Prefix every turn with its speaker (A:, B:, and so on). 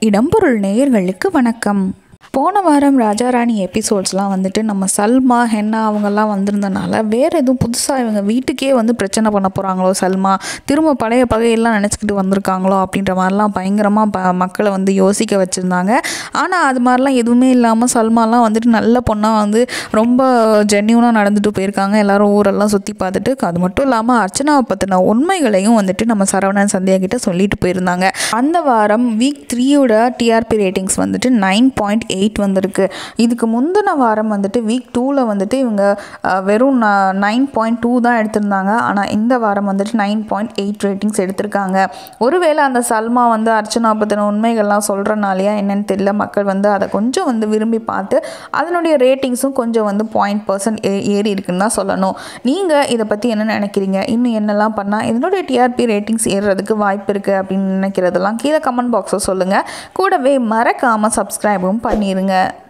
A: இடம்பொருள் நேயர்களுக்கு வணக்கம் போன வாரம் ராஜாராணி எபிசோட்ஸ்லாம் வந்துட்டு நம்ம சல்மா ஹென்னா அவங்கெல்லாம் வந்திருந்தனால வேறு எதுவும் புதுசாக இவங்க வீட்டுக்கே வந்து பிரச்சனை பண்ண போகிறாங்களோ சல்மா திரும்ப பழைய பகையெல்லாம் நினச்சிக்கிட்டு வந்திருக்காங்களோ அப்படின்ற மாதிரிலாம் பயங்கரமாக ப மக்களை வந்து யோசிக்க வச்சுருந்தாங்க ஆனால் அது மாதிரிலாம் எதுவுமே இல்லாமல் சல்மாலாம் வந்துட்டு நல்ல பொண்ணாக வந்து ரொம்ப ஜென்யூனாக நடந்துட்டு போயிருக்காங்க எல்லாரும் ஊரெல்லாம் சுற்றி பார்த்துட்டு அது மட்டும் இல்லாமல் அர்ச்சனாவை பற்றின உண்மைகளையும் வந்துட்டு நம்ம சரவணன் சந்தியா கிட்ட சொல்லிட்டு போயிருந்தாங்க அந்த வாரம் வீக் த்ரீயோட டிஆர்பி ரேட்டிங்ஸ் வந்துட்டு நைன் பாயிண்ட் எயிட் வந்திருக்கு இதுக்கு முந்தின வாரம் வந்துட்டு வீக் டூவில் வந்துட்டு இவங்க அஹ், வெறும் நைன் பாயிண்ட் டூ தான் எடுத்திருந்தாங்க ஆனால் இந்த வாரம் வந்துட்டு நைன் பாயிண்ட் எயிட் ரேட்டிங்ஸ் எடுத்திருக்காங்க ஒருவேளை அந்த சல்மா வந்து அர்ச்சனா பற்றின உண்மைகள்லாம் சொல்கிறனாலையா என்னன்னு தெரியல மக்கள் வந்து அதை கொஞ்சம் வந்து விரும்பி பார்த்து அதனுடைய ரேட்டிங்ஸும் கொஞ்சம் வந்து பாயிண்ட் பர்சன்ட் ஏறி இருக்குன்னு தான் சொல்லணும் நீங்கள் இதை பற்றி என்ன நினைக்கிறீங்க இன்னும் என்னெல்லாம் பண்ணால் இதனுடைய டிஆர்பி ரேட்டிங்ஸ் ஏறுறதுக்கு வாய்ப்பு இருக்குது அப்படின்னு நினைக்கிறதெல்லாம் கீழே கமெண்ட் பாக்ஸில் சொல்லுங்கள் கூடவே மறக்காமல் சப்ஸ்கிரைபும் பண்ணிடுங்க